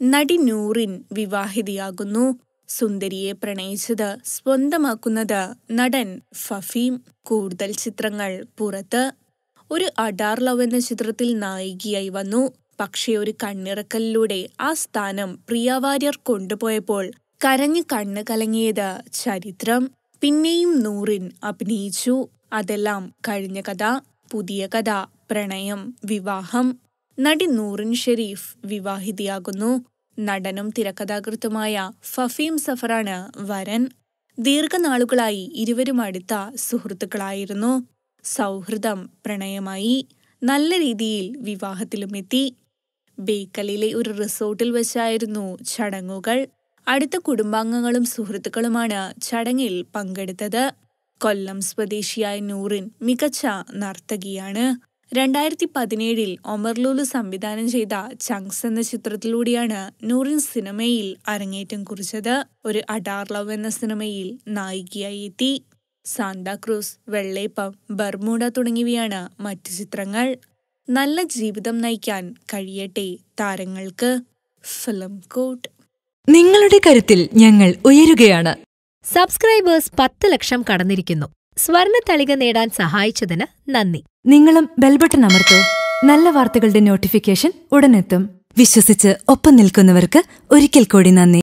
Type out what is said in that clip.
നടി നൂറിൻ വിവാഹിതയാകുന്നു സുന്ദരിയെ പ്രണയിച്ചത് സ്വന്തമാക്കുന്നത് നടൻ ഫഫീം കൂടുതൽ ചിത്രങ്ങൾ പുറത്ത് ഒരു അഡാർ ലവ് എന്ന ചിത്രത്തിൽ നായികയായി വന്നു പക്ഷേ ഒരു കണ്ണിറക്കലിലൂടെ ആ സ്ഥാനം പ്രിയ വാര്യർ കൊണ്ടുപോയപ്പോൾ കരഞ്ഞു കണ്ണ് കലങ്ങിയത് ചരിത്രം പിന്നെയും നൂറിൻ അഭിനയിച്ചു അതെല്ലാം കഴിഞ്ഞ കഥ പുതിയ കഥ പ്രണയം വിവാഹം നടി നൂറിൻ ഷെരീഫ് വിവാഹിതയാകുന്നു നടനും തിരക്കഥാകൃത്തുമായ ഫഫീം സഫറാണ് വരൻ ദീർഘനാളുകളായി ഇരുവരും അടുത്ത സുഹൃത്തുക്കളായിരുന്നു സൗഹൃദം പ്രണയമായി നല്ല രീതിയിൽ വിവാഹത്തിലുമെത്തി ബേക്കലിലെ ഒരു റിസോർട്ടിൽ വെച്ചായിരുന്നു ചടങ്ങുകൾ അടുത്ത കുടുംബാംഗങ്ങളും സുഹൃത്തുക്കളുമാണ് ചടങ്ങിൽ പങ്കെടുത്തത് കൊല്ലം സ്വദേശിയായ നൂറിൻ മികച്ച നർത്തകിയാണ് രണ്ടായിരത്തി പതിനേഴിൽ ഒമർലൂലു സംവിധാനം ചെയ്ത ചങ്സ് എന്ന ചിത്രത്തിലൂടെയാണ് നൂറിൻ സിനിമയിൽ അരങ്ങേറ്റം കുറിച്ചത് ഒരു അഡാർ ലവ് എന്ന സിനിമയിൽ നായികയായി എത്തി സാന്താക്രൂസ് വെള്ളേപ്പം ബർമൂഡ തുടങ്ങിയവയാണ് മറ്റു ചിത്രങ്ങൾ നല്ല ജീവിതം നയിക്കാൻ കഴിയട്ടെ താരങ്ങൾക്ക് ഫിലിം കോട്ട് നിങ്ങളുടെ കരുത്തിൽ ഞങ്ങൾ ഉയരുകയാണ് സബ്സ്ക്രൈബേഴ്സ് പത്ത് ലക്ഷം കടന്നിരിക്കുന്നു സ്വർണ തളിക നേടാൻ സഹായിച്ചതിന് നന്ദി നിങ്ങളും ബെൽബട്ടൺ അമർത്തോ നല്ല വാർത്തകളുടെ നോട്ടിഫിക്കേഷൻ ഉടനെത്തും വിശ്വസിച്ച് ഒപ്പം നിൽക്കുന്നവർക്ക് ഒരിക്കൽ കൂടി നന്ദി